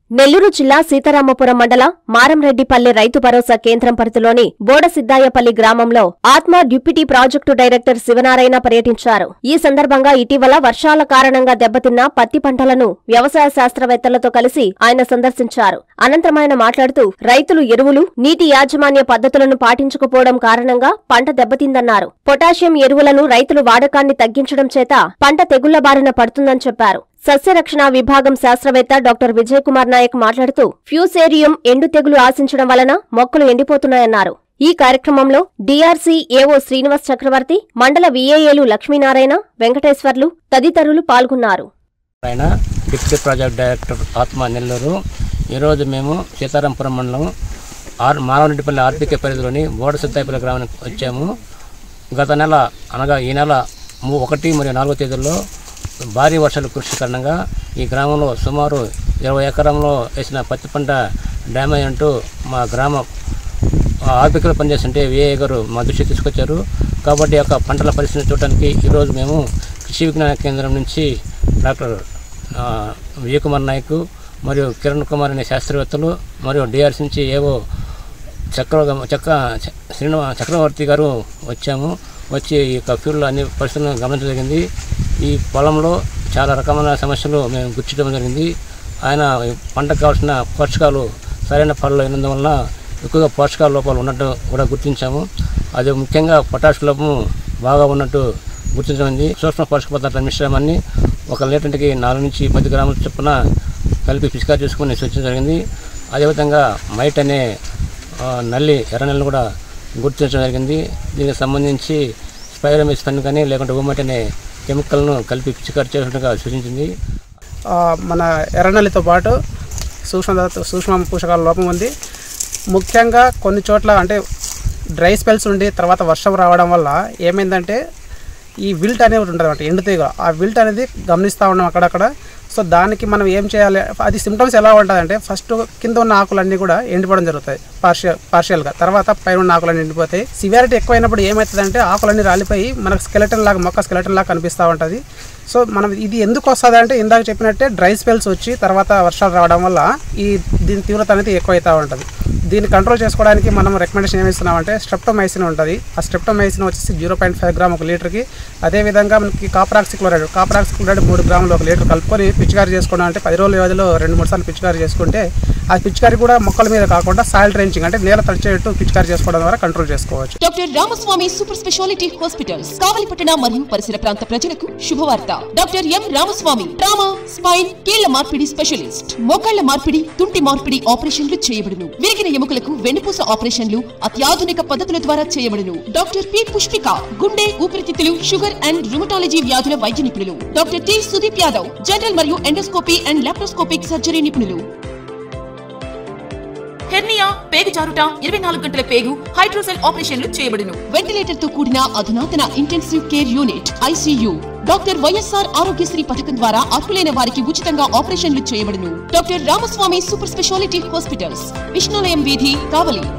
నెల్లూరు జిల్లా సీతారామపురం మండల మారంరెడ్డిపల్లి రైతు భరోసా కేంద్రం పరిధిలోని బోడసిద్దాయపల్లి గ్రామంలో ఆత్మ డిప్యూటీ ప్రాజెక్టు డైరెక్టర్ శివనారాయణ పర్యటించారు ఈ సందర్భంగా ఇటీవల వర్షాల కారణంగా దెబ్బతిన్న పత్తి పంటలను వ్యవసాయ శాస్త్రవేత్తలతో కలిసి ఆయన సందర్శించారు అనంతరం ఆయన మాట్లాడుతూ రైతులు ఎరువులు నీటి యాజమాన్య పద్ధతులను పాటించకపోవడం కారణంగా పంట దెబ్బతిందన్నారు పొటాషియం ఎరువులను రైతులు వాడకాన్ని తగ్గించడం చేత పంట తెగుళ్ల బారిన పడుతుందని చెప్పారు సస్యరక్షణ విభాగం శాస్త్రవేత్త డాక్టర్ విజయ్ కుమార్ నాయక్ మాట్లాడుతూ ఫ్యూసేరియం ఎండు తెగులు ఆశించడం వలన మొక్కలు ఎండిపోతున్నాయన్నారు ఈ కార్యక్రమంలో డీఆర్సీ ఏవో శ్రీనివాస్ చక్రవర్తి మండల విఏఏలు లక్ష్మీనారాయణ వెంకటేశ్వర్లు తదితరులు పాల్గొన్నారు ఆయన డిప్యూటీ ప్రాజెక్ట్ డైరెక్టర్ ఆత్మ నెల్లూరు ఈరోజు మేము సీతారాంపురం మండలం ఆర్ మానవరెడ్డిపల్లి ఆర్బీకే పరిధిలోని బోడ సిద్దాయిపల్లి గ్రామానికి వచ్చాము గత నెల అనగా ఈ నెల ము- ఒకటి మరియు నాలుగో తేదీల్లో భారీ వర్షాల కృషి కారణంగా ఈ గ్రామంలో సుమారు ఇరవై ఎకరంలో వేసిన పత్తి పంట డ్యామేజ్ అంటూ మా గ్రామ ఆర్థికలు పనిచేస్తుంటే విఏ గారు మా దృష్టికి తీసుకొచ్చారు కాబట్టి ఆ యొక్క పంటల పరిస్థితిని చూడడానికి ఈరోజు మేము కృషి విజ్ఞాన కేంద్రం నుంచి డాక్టర్ ఆ, విజయ్ కుమార్ నాయక్ మరియు కిరణ్ కుమార్ అనే శాస్త్రవేత్తలు మరియు డిఆర్సి నుంచి ఏవో చక్ర చక్ర శ్రీనివా చక్రవర్తి గారు వచ్చాము వచ్చి ఈ యొక్క ఫీల్డ్లో అన్ని పరిస్థితులను గమనించడం జరిగింది ఈ పొలంలో చాలా రకమైన సమస్యలు మేము గుర్తించడం జరిగింది ఆయన ఈ పంటకు కావాల్సిన పోషకాలు సరైన పనులు అయినందువలన ఎక్కువగా పోషకాల లోపాలు ఉన్నట్టు కూడా గుర్తించాము అది ముఖ్యంగా పొటాష్ లోపము బాగా ఉన్నట్టు గుర్తించమైంది సూక్ష్మ పోషక పదార్థాల మిశ్రమాన్ని ఒక లీటర్కి నాలుగు నుంచి పది గ్రాముల చొప్పున కలిపి పిచికారి చేసుకుని సూచించడం జరిగింది అదేవిధంగా మైట్ అనే ఆ, నల్లి ఎర్ర నల్లి కూడా గుర్తించడం జరిగింది దీనికి సంబంధించి స్పైరమిస్ పెన్ కానీ లేకుంటే ఓమట్ అనే కెమికల్ను కలిపి పిచికారి చేసినట్టుగా సూచించింది ఆ, మన ఎర్రనల్లితో పాటు సూక్ష్మ సూక్ష్మ పోషకాల లోపం ఉంది ముఖ్యంగా కొన్ని చోట్ల అంటే డ్రై స్పెల్స్ ఉండి తర్వాత వర్షం రావడం వల్ల ఏమైందంటే ఈ విల్ట్ అనేది ఒకటి ఉంటుంది అనమాట ఎండుతీగ ఆ విల్ట్ అనేది గమనిస్తూ ఉన్నాం అక్కడక్కడ సో దానికి మనం ఏం చేయాలి అది సిమ్టమ్స్ ఎలా ఉంటుందంటే ఫస్ట్ కింద ఉన్న ఆకులన్నీ కూడా ఎండిపోవడం జరుగుతాయి పార్షియల్ పార్షియల్గా తర్వాత పైన ఉన్న ఆకులన్నీ ఎండిపోతాయి సివియారిటీ ఎక్కువైనప్పుడు ఏమవుతుందంటే ఆకులన్నీ రాలిపోయి మనకు స్కెలటన్ లాగా మొక్క స్కెలటన్ లాగా కనిపిస్తూ ఉంటుంది సో మనం ఇది ఎందుకు వస్తుంది అంటే ఇందాక చెప్పినట్టే డ్రై స్పెల్స్ వచ్చి తర్వాత వర్షాలు రావడం వల్ల ఈ దీని తీవ్రత అనేది ఎక్కువైతూ ఉంటుంది దీన్ని కంట్రోల్ చేసుకోవడానికి మనం రికమెండేషన్ ఏమి ఇస్తున్నామంటే స్ట్రెప్టోమైసిన్ ఉంటుంది ఆ స్ట్రెప్టోమైసిన్ వచ్చేసి జీరో పాయింట్ ఫైవ్ గ్రామ్ ఒక లీటర్కి అదేవిధంగా మనకి కాపరాక్సిక్లోరైడ్ కాపరాక్సిక్లోరైడ్ మూడు గ్రాములు ఒక లీటర్ కలుపుకొని పిచికారీ చేసుకోవడం అంటే పది రోజుల వ్యవధిలో రెండు మూడు సార్లు పిచికారీ చేసుకుంటే ఆ పిచికారీ కూడా మొక్కల మీద కాకుండా సాయిల్ డ్రెంచింగ్ అంటే నేల తడిచేట్టు పిచికారీ చేసుకోవడం ద్వారా కంట్రోల్ చేసుకోవచ్చు doctor Ramaswamy super speciality hospitals కావలిపట్టణ మరియు పరిసర ప్రాంత ప్రజలకు శుభవార్త doctor M Ramaswamy trauma spine కీళ్ల మార్పిడి స్పెషలిస్ట్ మోకాళ్ల మార్పిడి తుంటి మార్పిడి ఆపరేషన్లు చేయబడును విరిగిన ఎముకలకు వెన్నుపూస ఆపరేషన్లు అత్యాధునిక పద్ధతుల ద్వారా చేయబడును డాక్టర్ పి పుష్పిక గుండె ఊపిరితిత్తులు షుగర్ అండ్ రుమటాలజీ వ్యాధుల వైద్య నిపుణులు doctor T Sudeep Yadav general మరియు ఎండోస్కోపీ అండ్ లాప్రోస్కోపిక్ సర్జరీ నిపుణులు హెర్నియా పేగు జారుట ఇరవై నాలుగు గంటల పేగు హైడ్రోసెల్ ఆపరేషన్లు చేయబడును వెంటిలేటర్ తో కూడిన అధునాతన intensive care unit ICU doctor YSR Aarogyasri పథకం ద్వారా అర్హులైన వారికి ఉచితంగా ఆపరేషన్లు చేయబడును doctor Ramaswamy super speciality hospitals Vishnulayam వీధి కావలి